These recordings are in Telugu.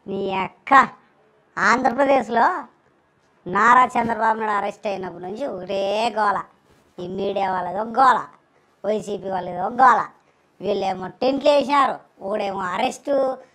నీ అక్క ఆంధ్రప్రదేశ్లో నారా చంద్రబాబు నాయుడు అరెస్ట్ అయినప్పటి నుంచి ఒకటే గోల ఈ మీడియా వాళ్ళది ఒక గోల వైసీపీ వాళ్ళది ఒక గోల వీళ్ళేమో టెంట్లు వేసినారు ఒకడేమో అరెస్టు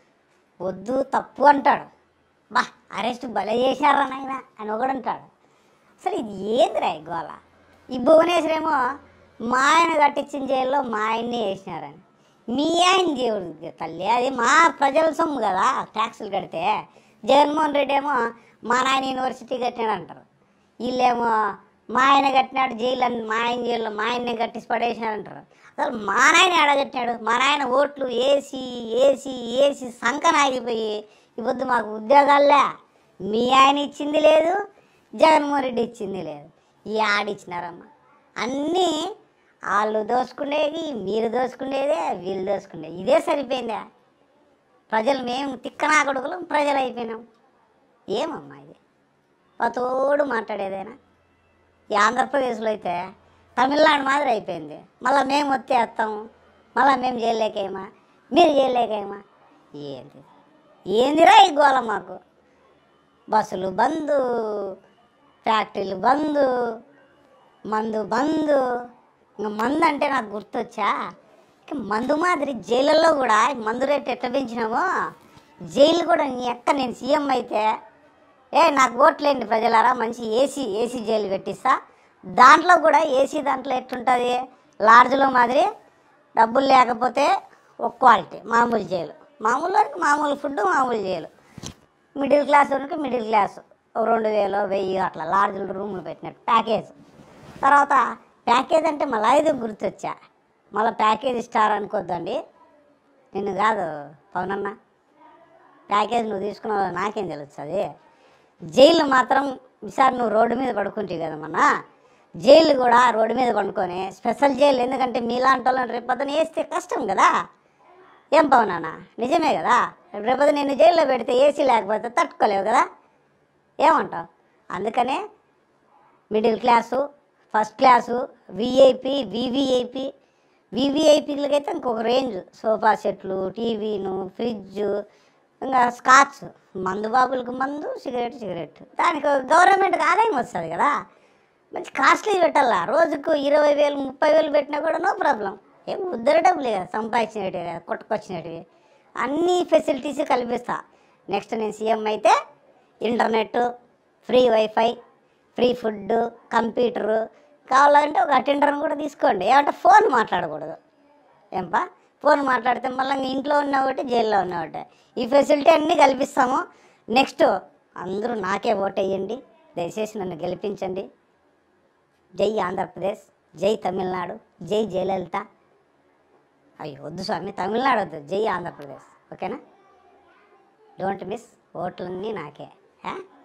వద్దు తప్పు అంటాడు బా అరెస్ట్ భలే చేశారా నాయన అని ఒకడు అంటాడు అసలు ఇది ఏందిరా ఈ గోల ఈ భువనేశ్వర్ ఏమో మా ఆయన కట్టించిన జైల్లో మా ఆయన్ని వేసినారని మీ ఆయన దేవుడు తల్లి అది మా ప్రజల సొమ్ము కదా ట్యాక్సులు కడితే జగన్మోహన్ రెడ్డి ఏమో మా నాయన యూనివర్సిటీ కట్టినాడు అంటారు వీళ్ళేమో మా ఆయన కట్టినాడు జైలు అని మా ఆయన జైల్లో మా ఆయన్నే కట్టించి పడేసినాడు అంటారు అసలు మా నాయన ఎడగట్టినాడు మా నాయన ఓట్లు వేసి వేసి వేసి సంకన ఆగిపోయి ఈ పొద్దు మాకు ఉద్యోగాలే మీ ఆయన ఇచ్చింది లేదు జగన్మోహన్ రెడ్డి ఇచ్చింది లేదు ఈ ఆడిచ్చినారమ్మ అన్నీ వాళ్ళు దోసుకునేది మీరు దోసుకునేదే వీళ్ళు దోసుకునేది ఇదే సరిపోయిందా ప్రజలు మేము తిక్కనా కొడుకులు ప్రజలు అయిపోయినాం ఏమమ్మా ఇది ఆ తోడు మాట్లాడేదేనా ఈ ఆంధ్రప్రదేశ్లో అయితే తమిళనాడు మాదిరి అయిపోయింది మళ్ళీ మేము వచ్చేస్తాము మళ్ళీ మేము చేయలేకేమా మీరు చేయలేకేమా ఏంది ఏందిరా ఈ గోల మాకు బస్సులు బంద్ ఫ్యాక్టరీలు బంద్ మందు బంద్ ఇంకా మందు అంటే నాకు గుర్తొచ్చా ఇక మందు మాదిరి జైళ్ళల్లో కూడా మందు రేట్ ఎట్లా పెంచినామో జైలు కూడా నీ ఎక్క నేను సీఎం అయితే ఏ నాకు ఓట్లేండి ప్రజలారా మంచి ఏసీ ఏసీ జైలు పెట్టిస్తా దాంట్లో కూడా ఏసీ దాంట్లో ఎట్లుంటుంది లాడ్జ్లో మాదిరి డబ్బులు లేకపోతే ఒక క్వాలిటీ మామూలు జైలు మామూలు వారికి మామూలు ఫుడ్ మామూలు జైలు మిడిల్ క్లాస్ వారికి మిడిల్ క్లాస్ ఓ రెండు వేలు వెయ్యి అట్లా లాడ్జ్లు రూములు పెట్టినట్టు ప్యాకేజ్ తర్వాత ప్యాకేజ్ అంటే మళ్ళీ ఐదు గుర్తొచ్చా మళ్ళీ ప్యాకేజ్ స్టార్ అనుకోద్దండి నిన్ను కాదు పవనన్న ప్యాకేజ్ నువ్వు తీసుకున్నావు నాకేం తెలుస్తుంది జైలు మాత్రం ఈసారి నువ్వు రోడ్డు మీద పడుకుంటావు కదా మొన్న జైలు కూడా రోడ్డు మీద పండుకొని స్పెషల్ జైలు ఎందుకంటే మీలాంటి వాళ్ళని రేపొద్దున వేస్తే కష్టం కదా ఏం పవనానా నిజమే కదా రేపొద్దు నేను జైల్లో పెడితే ఏసీ లేకపోతే తట్టుకోలేవు కదా ఏమంటావు అందుకనే middle class first class VIP VVIP వివిఐపీలకైతే ఇంకొక రేంజ్ సోఫా సెట్లు టీవీను ఫ్రిడ్జ్ ఇంకా స్కాచ్ మందు బాబులకు మందు సిగరెట్ సిగరెట్ దానికి గవర్నమెంట్కి ఆదాయం వస్తుంది కదా మంచి కాస్ట్లీ పెట్టాలా రోజుకు ఇరవై వేలు ముప్పై వేలు పెట్టినా కూడా నో ప్రాబ్లం ఏం ఉద్దర డబ్బులే కదా సంపాదించినవి కదా కొట్టుకొచ్చినవి అన్ని ఫెసిలిటీస్ కల్పిస్తా నెక్స్ట్ నేను సీఎం అయితే internet free wifi free food computer కావాలంటే ఒక అటెండర్ని కూడా తీసుకోండి ఏమంటే ఫోన్ మాట్లాడకూడదు ఏంపా ఫోన్ మాట్లాడితే మళ్ళీ ఇంక ఇంట్లో ఉన్న ఒకటి జైల్లో ఉన్న ఒకటి ఈ ఫెసిలిటీ అన్నీ కల్పిస్తాము నెక్స్ట్ అందరూ నాకే ఓట్ వేయండి దయచేసి నన్ను గెలిపించండి జై ఆంధ్రప్రదేశ్ జై తమిళనాడు జై జయలలిత అయ్యో వద్దు స్వామి తమిళనాడు వద్దు జై ఆంధ్రప్రదేశ్ ఓకేనా డోంట్ మిస్ ఓట్లన్నీ నాకే ఆ?